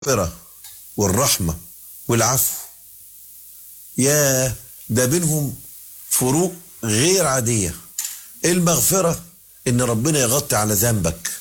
المغفرة والرحمة والعفو يا ده بينهم فروق غير عادية المغفرة ان ربنا يغطي على ذنبك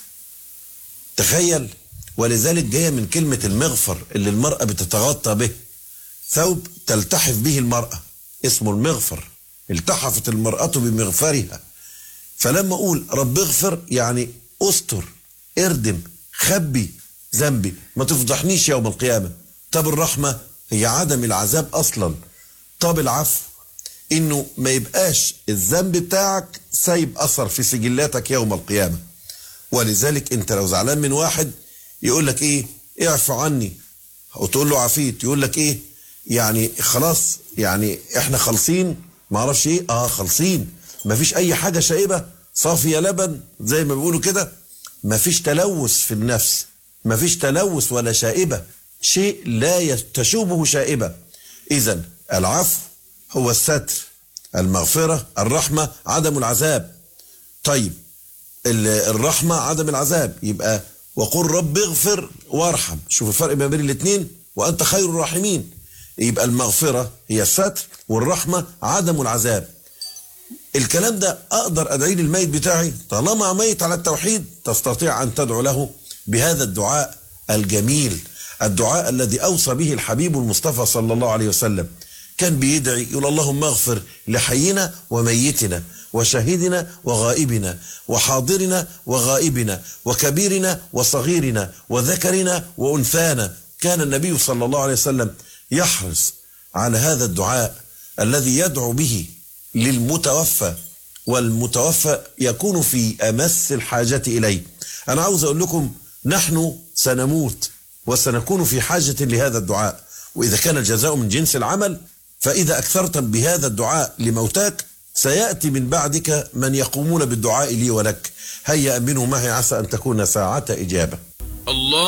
تخيل ولذلك جاية من كلمة المغفر اللي المرأة بتتغطى به ثوب تلتحف به المرأة اسمه المغفر التحفت المرأة بمغفرها فلما اقول رب اغفر يعني استر اردم خبي ذنبي ما تفضحنيش يوم القيامة طب الرحمة هي عدم العذاب اصلا طب العفو انه ما يبقاش الذنب بتاعك سايب اثر في سجلاتك يوم القيامة ولذلك انت لو زعلان من واحد يقول لك ايه اعفو عني وتقول له عفيت يقول لك ايه يعني خلاص يعني احنا خالصين ما اعرفش ايه اه خالصين ما فيش اي حاجة شائبة صافية لبن زي ما بيقولوا كده ما فيش تلوث في النفس ما فيش تلوث ولا شائبة شيء لا تشوبه شائبة اذا العفو هو الستر المغفرة الرحمة عدم العذاب طيب الرحمة عدم العذاب يبقى وقل رب اغفر وارحم شوف الفرق ما بين الاثنين وانت خير الراحمين يبقى المغفرة هي الستر والرحمة عدم العذاب الكلام ده اقدر ادعي للميت بتاعي طالما ميت على التوحيد تستطيع ان تدعو له بهذا الدعاء الجميل الدعاء الذي اوصى به الحبيب المصطفى صلى الله عليه وسلم كان بيدعي يقول اللهم اغفر لحينا وميتنا وشهيدنا وغائبنا وحاضرنا وغائبنا وكبيرنا وصغيرنا وذكرنا وانثانا كان النبي صلى الله عليه وسلم يحرص على هذا الدعاء الذي يدعو به للمتوفى والمتوفى يكون في امس الحاجه اليه انا عاوز اقول لكم نحن سنموت وسنكون في حاجه لهذا الدعاء واذا كان الجزاء من جنس العمل فاذا اكثرت بهذا الدعاء لموتاك سياتي من بعدك من يقومون بالدعاء لي ولك هيا امنوا معي عسى ان تكون ساعه اجابه الله